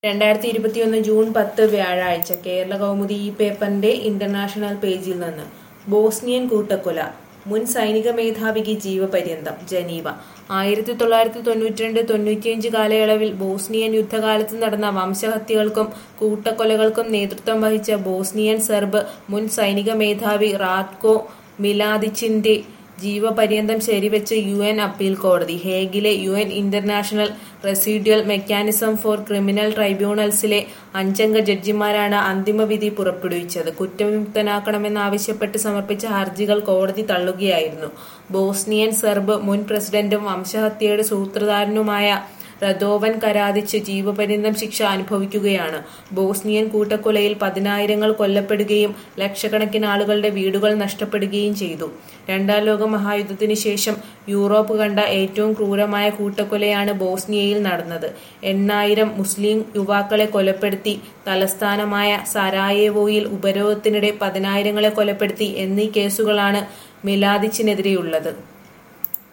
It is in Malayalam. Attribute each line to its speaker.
Speaker 1: രണ്ടായിരത്തി ഇരുപത്തിയൊന്ന് ജൂൺ പത്ത് വ്യാഴാഴ്ച കേരള കൗമുദി ഈ പേപ്പറിന്റെ ഇന്റർനാഷണൽ പേജിൽ നിന്ന് ബോസ്നിയൻ കൂട്ടക്കൊല മുൻ സൈനിക മേധാവിക്ക് ജീവപര്യന്തം ജനീവ ആയിരത്തി തൊള്ളായിരത്തി തൊണ്ണൂറ്റിരണ്ട് തൊണ്ണൂറ്റിയഞ്ച് കാലയളവിൽ ബോസ്നിയൻ യുദ്ധകാലത്ത് നടന്ന വംശഹത്യകൾക്കും കൂട്ടക്കൊലകൾക്കും നേതൃത്വം വഹിച്ച ബോസ്നിയൻ സെർബ് മുൻ സൈനിക മേധാവി റാത്കോ മിലാദിച്ചിന്റെ ജീവപര്യന്തം ശരിവെച്ച് യു എൻ അപ്പീൽ കോടതി ഹേഗിലെ U N international residual mechanism for criminal ട്രൈബ്യൂണൽസിലെ അഞ്ചംഗ ജഡ്ജിമാരാണ് അന്തിമവിധി പുറപ്പെടുവിച്ചത് കുറ്റവിമുക്തനാക്കണമെന്നാവശ്യപ്പെട്ട് സമർപ്പിച്ച ഹർജികൾ കോടതി തള്ളുകയായിരുന്നു ബോസ്നിയൻ സെർബ് മുൻ പ്രസിഡന്റും വംശഹത്യയുടെ സൂത്രധാരനുമായ റദോവൻ കരാദിച്ച് ജീവപര്യന്തം ശിക്ഷ അനുഭവിക്കുകയാണ് ബോസ്നിയൻ കൂട്ടക്കൊലയിൽ പതിനായിരങ്ങൾ കൊല്ലപ്പെടുകയും ലക്ഷക്കണക്കിന് ആളുകളുടെ വീടുകൾ നഷ്ടപ്പെടുകയും ചെയ്തു രണ്ടാം ലോക മഹായുദ്ധത്തിനു ശേഷം യൂറോപ്പ് കണ്ട ഏറ്റവും ക്രൂരമായ കൂട്ടക്കൊലയാണ് ബോസ്നിയയിൽ നടന്നത് എണ്ണായിരം മുസ്ലിം യുവാക്കളെ കൊലപ്പെടുത്തി തലസ്ഥാനമായ സരായേവോയിൽ ഉപരോധത്തിനിടെ പതിനായിരങ്ങളെ കൊലപ്പെടുത്തി എന്നീ കേസുകളാണ് മിലാദിച്ചിനെതിരെയുള്ളത്